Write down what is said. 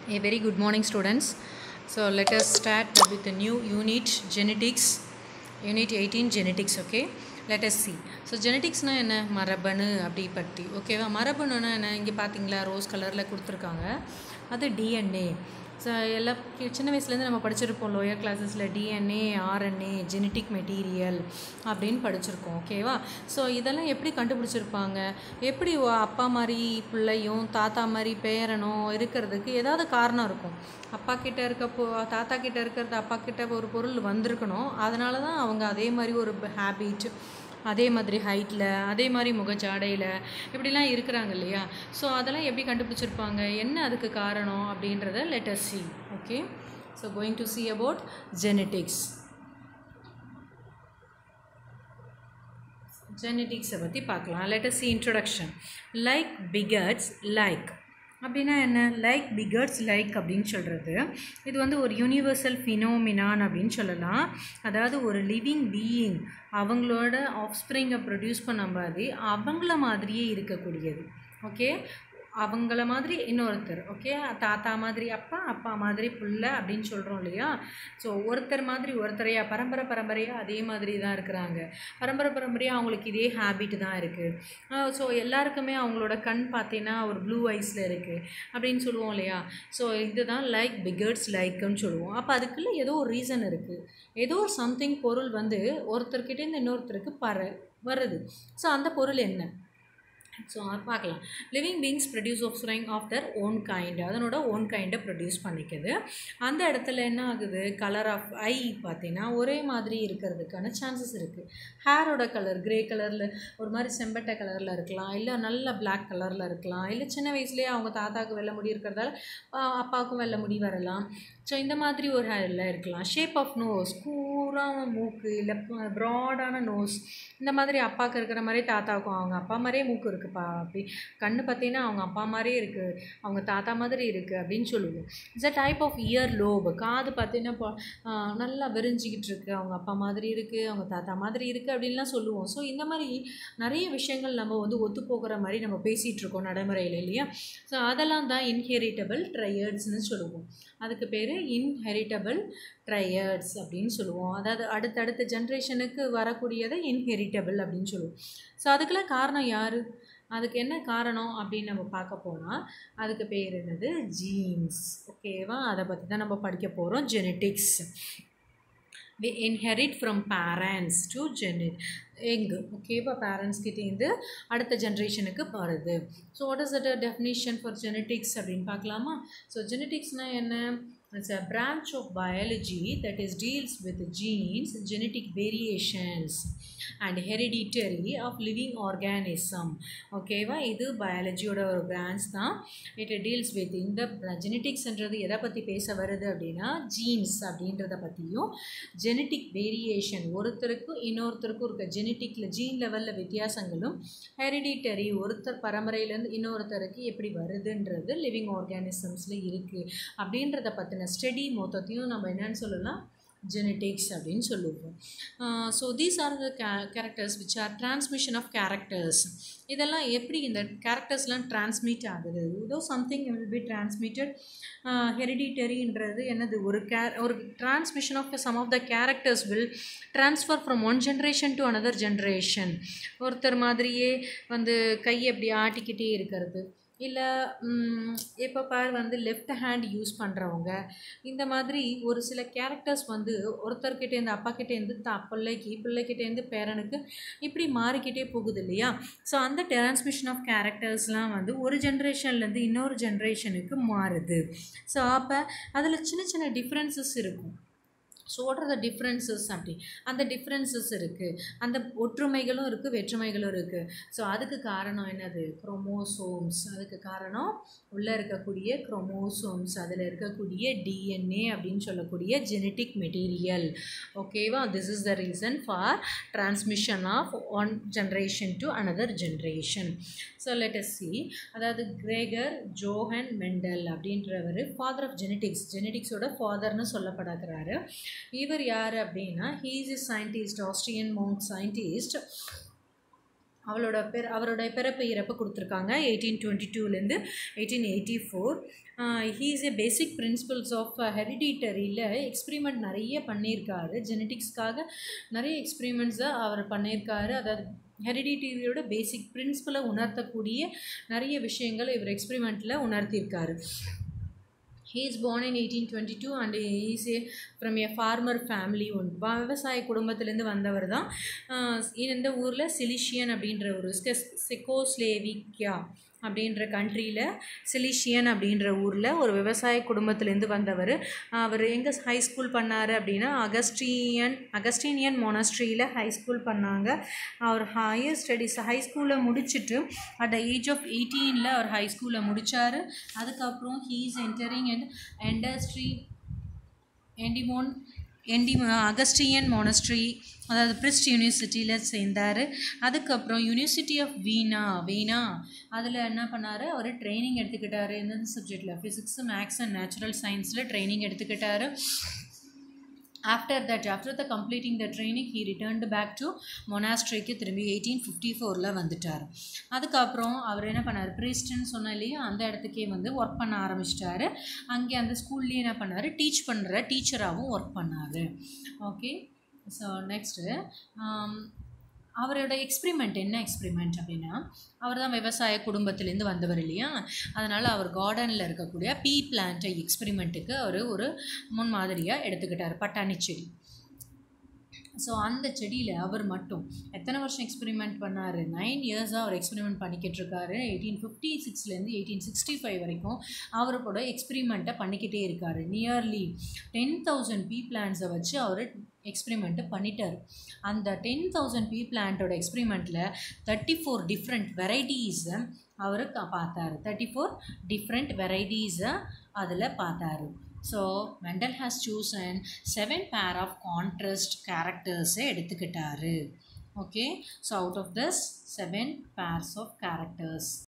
A very good morning, students. So let us start with the new unit genetics, unit 18 genetics. Okay, let us see. So ஜெனட்டிக்ஸ்னால் என்ன மரபணு அப்படி பற்றி ஓகேவா மரபணுன்னா என்ன இங்கே பார்த்தீங்களா ரோஸ் கலரில் கொடுத்துருக்காங்க அது டிஎன்ஏ ஸோ எல்லா கி- சின்ன வயசுலேருந்து நம்ம படிச்சிருப்போம் லோயர் கிளாஸஸில் டிஎன்ஏ ஆர்என்ஏ ஜெனட்டிக் மெட்டீரியல் அப்படின்னு படிச்சிருக்கோம் ஓகேவா ஸோ இதெல்லாம் எப்படி கண்டுபிடிச்சிருப்பாங்க எப்படி ஒ- அப்பா மாதிரி பிள்ளையும் தாத்தா மாதிரி பேரனும் இருக்கிறதுக்கு ஏதாவது காரணம் இருக்கும் அப்பா கிட்ட இருக்க பொ தாத்தா கிட்ட இருக்கிறது அப்பா கிட்ட ஒரு பொருள் வந்திருக்கணும் அதனால தான் அவங்க அதே மாதிரி ஒரு ஹேபிட் அதே மாதிரி ஹைட்டில் அதே மாதிரி முகஜாடையில் இப்படிலாம் இருக்கிறாங்க இல்லையா ஸோ அதெல்லாம் எப்படி கண்டுபிடிச்சிருப்பாங்க என்ன அதுக்கு காரணம் அப்படின்றத letter C okay so going to see about genetics ஜெனட்டிக்ஸை பற்றி பார்க்கலாம் லெட்டர் சி இன்ட்ரொடக்ஷன் லைக் பிகட்ஸ் லைக் அப்படின்னா என்ன லைக் பிகட்ஸ் லைக் அப்படின்னு சொல்கிறது இது வந்து ஒரு யூனிவர்சல் ஃபினோமினான் அப்படின்னு சொல்லலாம் அதாவது ஒரு லிவிங் பீயிங் அவங்களோட ஆஃப்ஸ்ப்ரிங்கை ப்ரொடியூஸ் பண்ண மாதிரி அவங்கள மாதிரியே இருக்கக்கூடியது ஓகே அவங்கள மாதிரி இன்னொருத்தர் ஓகே தாத்தா மாதிரி அப்பா அப்பா மாதிரி புள்ள அப்படின்னு சொல்கிறோம் இல்லையா ஸோ ஒருத்தர் மாதிரி ஒருத்தரையா பரம்பரை பரம்பரையாக அதே மாதிரி தான் இருக்கிறாங்க பரம்பரை பரம்பரையாக அவங்களுக்கு இதே ஹேபிட் தான் இருக்குது ஸோ எல்லாருக்குமே அவங்களோட கண் பார்த்தீங்கன்னா ஒரு ப்ளூ ஐஸில் இருக்குது அப்படின்னு சொல்லுவோம் இல்லையா ஸோ இதுதான் லைக் பிகர்ட்ஸ் லைக்குன்னு சொல்லுவோம் அப்போ அதுக்குள்ள ஏதோ ஒரு ரீசன் இருக்குது ஏதோ ஒரு சம்திங் பொருள் வந்து ஒருத்தர்கிட்டேருந்து இன்னொருத்தருக்கு பர வருது ஸோ அந்த பொருள் என்ன ஸோ அது பார்க்கலாம் living beings produce offspring of their own kind அதனோட ஓன் கைண்டை ப்ரொடியூஸ் பண்ணிக்குது அந்த இடத்துல என்ன ஆகுது கலர் ஆஃப் ஐ பார்த்தீங்கன்னா ஒரே மாதிரி இருக்கிறதுக்கான சான்சஸ் இருக்குது ஹேரோட கலர் கிரே கலரில் ஒரு மாதிரி செம்பட்டை கலரில் இருக்கலாம் இல்லை நல்ல Black கலரில் இருக்கலாம் இல்லை சின்ன வயசுலேயே அவங்க தாத்தாவுக்கு வெள்ளை முடி இருக்கிறதால ஆ, அப்பாவுக்கும் வெள்ளை முடி வரலாம் ஸோ இந்த மாதிரி ஒரு ஹேரில் இருக்கலாம் ஷேப் ஆஃப் நோஸ் கூரான மூக்கு இல்லை ப்ராடான நோஸ் இந்த மாதிரி அப்பாவுக்கு இருக்கிற மாதிரி தாத்தாவுக்கும் அவங்க அப்பா மாதிரியே மூக்கு இருக்குப்பா அப்படி கண்ணு பார்த்தீங்கன்னா அவங்க அப்பா மாதிரியே இருக்குது அவங்க தாத்தா மாதிரி இருக்குது அப்படின்னு சொல்லுவோம் it's a type of ear lobe காது பார்த்தீங்கன்னா இப்போ, ஆ, நல்லா விரிஞ்சிக்கிட்டு இருக்கு அவங்க அப்பா மாதிரி இருக்குது அவங்க தாத்தா மாதிரி இருக்குது அப்படின்லாம் சொல்லுவோம் ஸோ இந்த மாதிரி நிறைய விஷயங்கள் நம்ம வந்து ஒத்து போகிற மாதிரி நம்ம பேசிகிட்டு இருக்கோம் நடைமுறையில் இல்லையா ஸோ அதெல்லாம் தான் இன்ஹெரிட்டபிள் ட்ரையர்ட்ஸ்னு சொல்லுவோம் அதுக்கு பேர் இன்ஹெரிட்டபிள் ட்ரையர்ட்ஸ் அப்படின்னு சொல்லுவோம் அதாவது அடுத்தடுத்த ஜென்ரேஷனுக்கு வரக்கூடியதை இன்ஹெரிட்டபிள் அப்படின்னு சொல்லுவோம் ஸோ அதுக்கெல்லாம் காரணம் யார் அதுக்கு என்ன காரணம் அப்படின்னு நம்ம பார்க்க போனால் அதுக்கு பேர் என்னது ஜீன்ஸ் ஓகேவா அதை பற்றி தான் நம்ம படிக்க போகிறோம் genetics we inherit from parents to genet எங்கு ஓகேவா பேரண்ட்ஸ் கிட்டேருந்து அடுத்த ஜென்ரேஷனுக்கு வருது so what is the definition for genetics அப்படின்னு பார்க்கலாமா ஸோ ஜெனட்டிக்ஸ்னால் என்ன it's a branch of biology that is deals with genes genetic variations and hereditary of living organism ஓகேவா இது பயாலஜியோட ஒரு பிரான்ச் தான் இட் டீல்ஸ் வித் இந்த ஜெனட்டிக்ஸ்ன்றது எதை பற்றி பேச வருது அப்படின்னா ஜீன்ஸ் அப்படின்றத பற்றியும் ஜெனட்டிக் வேரியேஷன் ஒருத்தருக்கும் இன்னொருத்தருக்கும் இருக்க ஜெனட்டிக்கில் ஜீன் லெவலில் வித்தியாசங்களும் ஹெரிடிட்டரி ஒருத்தர் பரம்பரையிலேருந்து இன்னொருத்தருக்கு எப்படி வருதுன்றது லிவிங் ஆர்கானிசம்ஸில் இருக்குது அப்படின்றத பற்றின ஸ்டடி மொத்தத்தையும் நம்ம என்னன்னு சொல்லலாம் ஜெனட்டிக்ஸ் அப்படின்னு சொல்லுவோம் so these are the characters which are transmission of characters இதெல்லாம் எப்படி இந்த கேரக்டர்ஸ்லாம் டிரான்ஸ்மிட் ஆகுது இதோ சம்திங் வில் பி டிரான்ஸ்மிட்டட் ஹெரிடிட்டரின்றது என்னது ஒரு கே ஒரு transmission of some of the characters will transfer from one generation to another generation ஒருத்தர் மாதிரியே வந்து கையை அப்படி ஆட்டிக்கிட்டே இருக்கிறது இல்லை இப்போ பார் வந்து லெஃப்ட் ஹேண்ட் யூஸ் பண்ணுறவங்க இந்த மாதிரி ஒரு சில கேரக்டர்ஸ் வந்து ஒருத்தர்கிட்டேருந்து அப்பா கிட்டேருந்து தா பிள்ளைக்கு பிள்ளைக்கிட்டேருந்து பேரனுக்கு இப்படி மாறிக்கிட்டே போகுது இல்லையா ஸோ அந்த டிரான்ஸ்மிஷன் ஆஃப் கேரக்டர்ஸ்லாம் வந்து ஒரு ஜென்ரேஷன்லேருந்து இன்னொரு ஜென்ரேஷனுக்கு மாறுது ஸோ அப்போ அதில் சின்ன சின்ன டிஃப்ரென்சஸ் இருக்கும் so what are the differences அப்படி அந்த டிஃப்ரென்சஸ் இருக்குது அந்த ஒற்றுமைகளும் இருக்குது வெற்றுமைகளும் இருக்குது ஸோ அதுக்கு காரணம் என்னது குரோமோசோம்ஸ் அதுக்கு காரணம் உள்ளே இருக்கக்கூடிய குரோமோசோம்ஸ் அதில் இருக்கக்கூடிய டிஎன்ஏ அப்படின்னு சொல்லக்கூடிய ஜெனட்டிக் மெட்டீரியல் ஓகேவா this is the reason for transmission of one generation to another generation so let us see அதாவது கிரேகர் ஜோஹன் மெண்டல் அப்படின்றவர் ஃபாதர் ஆஃப் ஜெனட்டிக்ஸ் ஜெனட்டிக்ஸோட ஃபாதர்னு சொல்லப்படுகிறாரு இவர் யார் அப்படின்னா he is is scientist Austrian monk scientist அவளோட பிற அவரோட பிறப்பு இறப்பு கொடுத்துருக்காங்க எயிட்டீன் டுவெண்ட்டி டூலேருந்து eighteen eighty four he's a basic principles of ஹெரிடிட்டரியில் எக்ஸ்பிரிமெண்ட் நிறைய பண்ணியிருக்காரு ஜெனட்டிக்ஸ்க்காக நிறைய எக்ஸ்பிரிமெண்ட்ஸை அவர் பண்ணியிருக்காரு அதாவது ஹெரிடிட்டரியோட பேசிக் பிரின்சிபலை உணர்த்தக்கூடிய நிறைய விஷயங்கள் இவர் எக்ஸ்பிரிமெண்ட்டில் உணர்த்தியிருக்காரு he is born in eighteen twenty two and is a from a farmer family one விவசாய குடும்பத்திலேருந்து வந்தவர் தான் இந்த ஊரில் சிலிஷியன் அப்படின்ற ஒரு செக்கோஸ்லேவிக்கியா அப்படின்ற கண்ட்ரியில் சிலிஷியன் அப்படின்ற ஊரில் ஒரு விவசாய குடும்பத்திலேருந்து வந்தவர் அவர் எங்கே ஹை ஸ்கூல் பண்ணார் அப்படின்னா அகஸ்டியன் அகஸ்டீனியன் மொனஸ்ட்ரியில் ஹை ஸ்கூல் பண்ணாங்க அவர் ஹையர் ஸ்டடீஸ் ஹை ஸ்கூலில் முடிச்சுட்டு அட் த ஏஜ் ஆஃப் எயிட்டீனில் அவர் ஹை ஸ்கூலில் முடித்தார் அதுக்கப்புறம் he is entering and industry எண்டிமோன் எண்டி அகஸ்டியன் மோனஸ்ட்ரி அதாவது பிரிஸ்ட் யூனிவர்சிட்டியில் சேர்ந்தார் அதுக்கப்புறம் யூனிவர்சிட்டி ஆஃப் வீணா வீணா அதில் என்ன பண்ணார் அவர் ட்ரைனிங் எடுத்துக்கிட்டாரு எந்தெந்த சப்ஜெக்டில் ஃபிசிக்ஸு மேக்ஸ் அண்ட் நேச்சுரல் சயின்ஸில் ட்ரைனிங் எடுத்துக்கிட்டாரு after that after the completing the training he returned back to மொனாஸ்ட்ரிக்கு திரும்பி எயிட்டீன் ஃபிஃப்டி ஃபோரில் வந்துட்டார் அதுக்கப்புறம் அவர் என்ன பண்ணார் ப்ரீஸ்ட்னு சொன்ன இல்லையா அந்த இடத்துக்கே வந்து ஒர்க் பண்ண ஆரம்பிச்சிட்டாரு அங்கே அந்த ஸ்கூல்லேயே என்ன பண்ணார் டீச் பண்ணுற டீச்சராகவும் ஒர்க் பண்ணார் ஓகே ஸோ நெக்ஸ்ட்டு அவரோட எக்ஸ்பிரிமெண்ட் என்ன எக்ஸ்பிரிமெண்ட் அப்படின்னா அவர் தான் விவசாய குடும்பத்திலேருந்து வந்தவர் இல்லையா அதனால் அவர் கார்டனில் இருக்கக்கூடிய பீ பிளான்ட்டை எக்ஸ்பிரிமெண்ட்டுக்கு அவர் ஒரு முன்மாதிரியாக எடுத்துக்கிட்டார் பட்டாணி செடி ஸோ அந்த செடியில் அவர் மட்டும் எத்தனை வருஷம் எக்ஸ்பெரிமெண்ட் பண்ணார் நைன் இயர்ஸாக அவர் எக்ஸ்பெரிமெண்ட் பண்ணிக்கிட்டு இருக்காரு எயிட்டீன் ஃபிஃப்டி சிக்ஸ்லேருந்து எயிட்டீன் சிக்ஸ்டி ஃபைவ் வரைக்கும் அவர் கூட எக்ஸ்பெரிமெண்ட்டை பண்ணிக்கிட்டே இருக்கார் நியர்லி டென் தௌசண்ட் பீ பிளான்ஸை வச்சு அவர் எக்ஸ்பெரிமெண்ட்டு பண்ணிட்டார் அந்த டென் தௌசண்ட் பீ பிளான்ட்டோட எக்ஸ்பெரிமெண்ட்டில் தேர்ட்டி ஃபோர் டிஃப்ரெண்ட் வெரைட்டிஸை அவர் பார்த்தாரு தேர்ட்டி ஃபோர் டிஃப்ரெண்ட் வெரைட்டிஸை அதில் பார்த்தாரு so Mendel has chosen seven pair of contrast கேரக்டர்ஸை எடுத்துக்கிட்டாரு okay so out of this seven pairs of characters